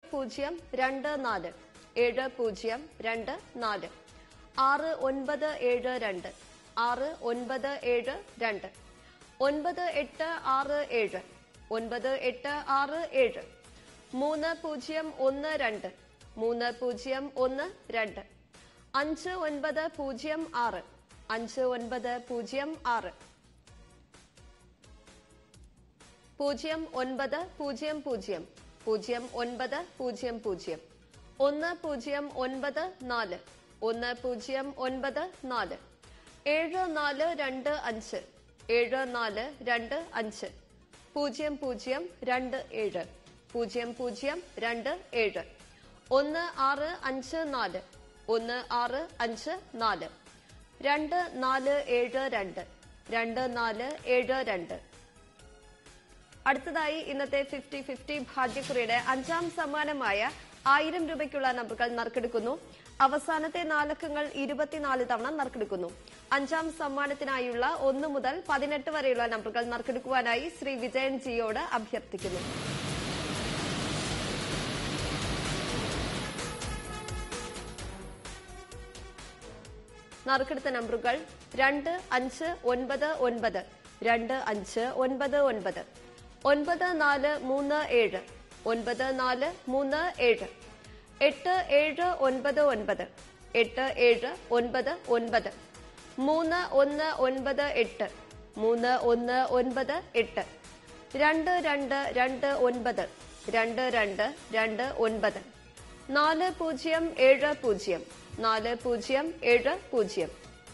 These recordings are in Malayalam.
പൂജ്യം രണ്ട് നാല് ഏഴ് പൂജ്യം രണ്ട് നാല് ആറ് ഒൻപത് ഏഴ് രണ്ട് ആറ് ഒൻപത് ഏഴ് രണ്ട് ഒൻപത് എട്ട് ആറ് ഏഴ് ഒൻപത് എട്ട് ആറ് ഏഴ് മൂന്ന് പൂജ്യം ഒന്ന് രണ്ട് മൂന്ന് പൂജ്യം ഒന്ന് രണ്ട് അഞ്ച് ഒൻപത് പൂജ്യം ആറ് അഞ്ച് ഒൻപത് പൂജ്യം ആറ് പൂജ്യം ഒൻപത് പൂജ്യം പൂജ്യം പൂജ്യം ഒൻപത് പൂജ്യം പൂജ്യം ഒന്ന് പൂജ്യം ഒൻപത് നാല് ഒന്ന് പൂജ്യം ഒൻപത് നാല് ഏഴ് നാല് രണ്ട് അഞ്ച് ഏഴ് നാല് രണ്ട് അഞ്ച് പൂജ്യം പൂജ്യം രണ്ട് ഏഴ് പൂജ്യം പൂജ്യം രണ്ട് ഏഴ് ഒന്ന് ആറ് അഞ്ച് നാല് ഒന്ന് ആറ് അഞ്ച് നാല് രണ്ട് നാല് ഏഴ് രണ്ട് രണ്ട് നാല് ഏഴ് രണ്ട് അടുത്തതായി ഇന്നത്തെ ഫിഫ്റ്റി ഫിഫ്റ്റി ഭാഗ്യക്കുറിയുടെ അഞ്ചാം സമ്മാനമായ ആയിരം രൂപയ്ക്കുള്ള നമ്പറുകൾ നറുക്കെടുക്കുന്നു അവസാനത്തെ നാലക്കങ്ങൾ ഇരുപത്തിനാല് തവണ നറുക്കെടുക്കുന്നു അഞ്ചാം സമ്മാനത്തിനായുള്ള ഒന്ന് മുതൽ പതിനെട്ട് വരെയുള്ള നമ്പറുകൾ നറുക്കെടുക്കുവാനായി ശ്രീ വിജയൻ ജിയോട് അഭ്യർത്ഥിക്കുന്നു നറുക്കെടുത്ത നമ്പറുകൾ രണ്ട് അഞ്ച് ഒൻപത് ഒൻപത് രണ്ട് അഞ്ച് ഒൻപത് ഒൻപത് ഒൻപത് നാല് മൂന്ന് ഏഴ് ഒൻപത് നാല് മൂന്ന് ഏഴ് എട്ട് ഏഴ് ഒൻപത് ഒൻപത് എട്ട് ഏഴ് ഒൻപത് ഒൻപത് മൂന്ന് ഒന്ന് ഒൻപത് എട്ട് മൂന്ന് ഒന്ന് ഒൻപത് എട്ട് രണ്ട് രണ്ട് രണ്ട് ഒൻപത് രണ്ട് രണ്ട് രണ്ട് ഒൻപത് നാല് പൂജ്യം ഏഴ് പൂജ്യം നാല് പൂജ്യം ഏഴ് പൂജ്യം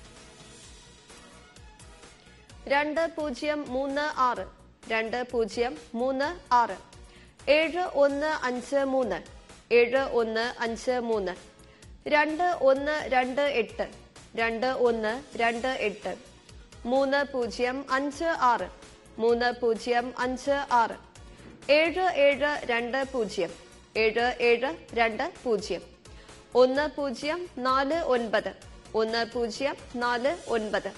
രണ്ട് പൂജ്യം മൂന്ന് ആറ് രണ്ട് പൂജ്യം മൂന്ന് ആറ് ഏഴ് ഒന്ന് അഞ്ച് മൂന്ന് ഏഴ് ഒന്ന് അഞ്ച് മൂന്ന് രണ്ട് ഒന്ന് രണ്ട് എട്ട് രണ്ട് ഒന്ന് രണ്ട് എട്ട് മൂന്ന് പൂജ്യം അഞ്ച് ആറ് മൂന്ന് പൂജ്യം അഞ്ച് ആറ് ഏഴ് ഏഴ് രണ്ട് പൂജ്യം ഏഴ് ഏഴ് രണ്ട് പൂജ്യം ഒന്ന് പൂജ്യം നാല് ഒൻപത് ഒന്ന് പൂജ്യം നാല് ഒൻപത്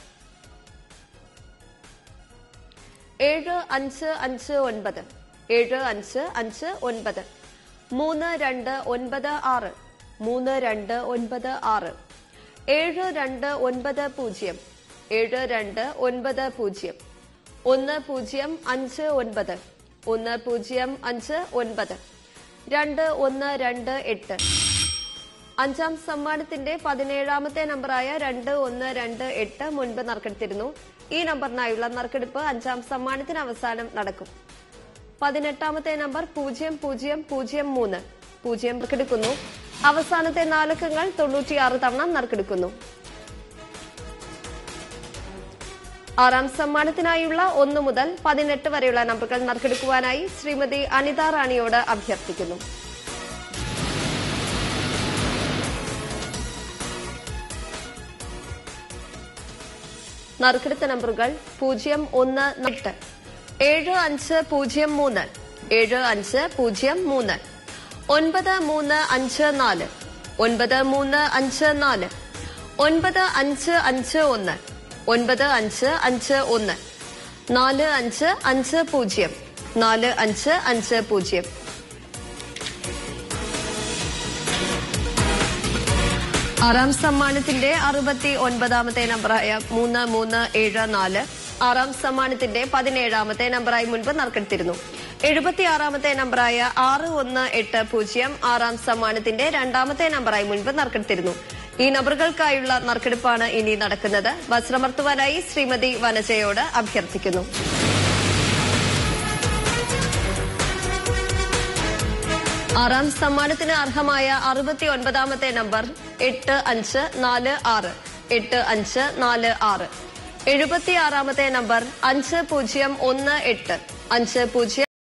ഏഴ് അഞ്ച് അഞ്ച് ഒൻപത് ഏഴ് അഞ്ച് അഞ്ച് ഒൻപത് മൂന്ന് രണ്ട് ഒൻപത് ആറ് മൂന്ന് രണ്ട് ഒൻപത് ആറ് ഏഴ് രണ്ട് ഒൻപത് പൂജ്യം ഏഴ് രണ്ട് ഒൻപത് പൂജ്യം ഒന്ന് പൂജ്യം അഞ്ച് ഒൻപത് ഒന്ന് പൂജ്യം അഞ്ച് ഒൻപത് രണ്ട് ഒന്ന് രണ്ട് എട്ട് അഞ്ചാം സമ്മാനത്തിന്റെ പതിനേഴാമത്തെ നമ്പറായ രണ്ട് ഒന്ന് രണ്ട് എട്ട് മുൻപ് നറുക്കെടുത്തിരുന്നു ഈ നമ്പറിനായുള്ള നറുക്കെടുപ്പ് അഞ്ചാം സമ്മാനത്തിന് അവസാനം നടക്കും പതിനെട്ടാമത്തെ നമ്പർ പൂജ്യം പൂജ്യം പൂജ്യം മൂന്ന് പൂജ്യം നറുക്കെടുക്കുന്നു അവസാനത്തെ നാലക്കങ്ങൾ തൊണ്ണൂറ്റിയാറ് തവണ നറുക്കെടുക്കുന്നു ആറാം സമ്മാനത്തിനായുള്ള ഒന്ന് മുതൽ പതിനെട്ട് വരെയുള്ള നമ്പറുകൾ നറുക്കെടുക്കുവാനായി ശ്രീമതി അനിത റാണിയോട് അഭ്യർത്ഥിക്കുന്നു നറുക്കെടുത്ത നമ്പറുകൾ പൂജ്യം ഒന്ന് എട്ട് ഏഴ് അഞ്ച് പൂജ്യം മൂന്ന് ഏഴ് അഞ്ച് പൂജ്യം മൂന്ന് ഒൻപത് മൂന്ന് അഞ്ച് നാല് ഒൻപത് മൂന്ന് അഞ്ച് നാല് ഒൻപത് അഞ്ച് അഞ്ച് ഒന്ന് ഒൻപത് അഞ്ച് അഞ്ച് ഒന്ന് നാല് അഞ്ച് അഞ്ച് പൂജ്യം നാല് അഞ്ച് അഞ്ച് പൂജ്യം ആറാം സമ്മാനത്തിന്റെ അറുപത്തി ഒൻപതാമത്തെ നമ്പറായ മൂന്ന് മൂന്ന് ഏഴ് നാല് ആറാം സമ്മാനത്തിന്റെ പതിനേഴാമത്തെ നമ്പറായി മുൻപ് നറുക്കെടുത്തിരുന്നു എഴുപത്തിയാറാമത്തെ നമ്പറായ ആറ് ഒന്ന് എട്ട് പൂജ്യം ആറാം സമ്മാനത്തിന്റെ രണ്ടാമത്തെ നമ്പറായി മുൻപ് നറുക്കെടുത്തിരുന്നു ഈ നമ്പറുകൾക്കായുള്ള നറുക്കെടുപ്പാണ് ഇനി നടക്കുന്നത് വസ്ത്രമർത്തുവാനായി ശ്രീമതി വനജയോട് അഭ്യർത്ഥിക്കുന്നു ആറാം സമ്മാനത്തിന് അർഹമായ അറുപത്തി ഒൻപതാമത്തെ നമ്പർ എട്ട് അഞ്ച് നാല് ആറ് എട്ട് അഞ്ച് നാല് ആറ് എഴുപത്തിയാറാമത്തെ നമ്പർ അഞ്ച് പൂജ്യം ഒന്ന് എട്ട് അഞ്ച് പൂജ്യം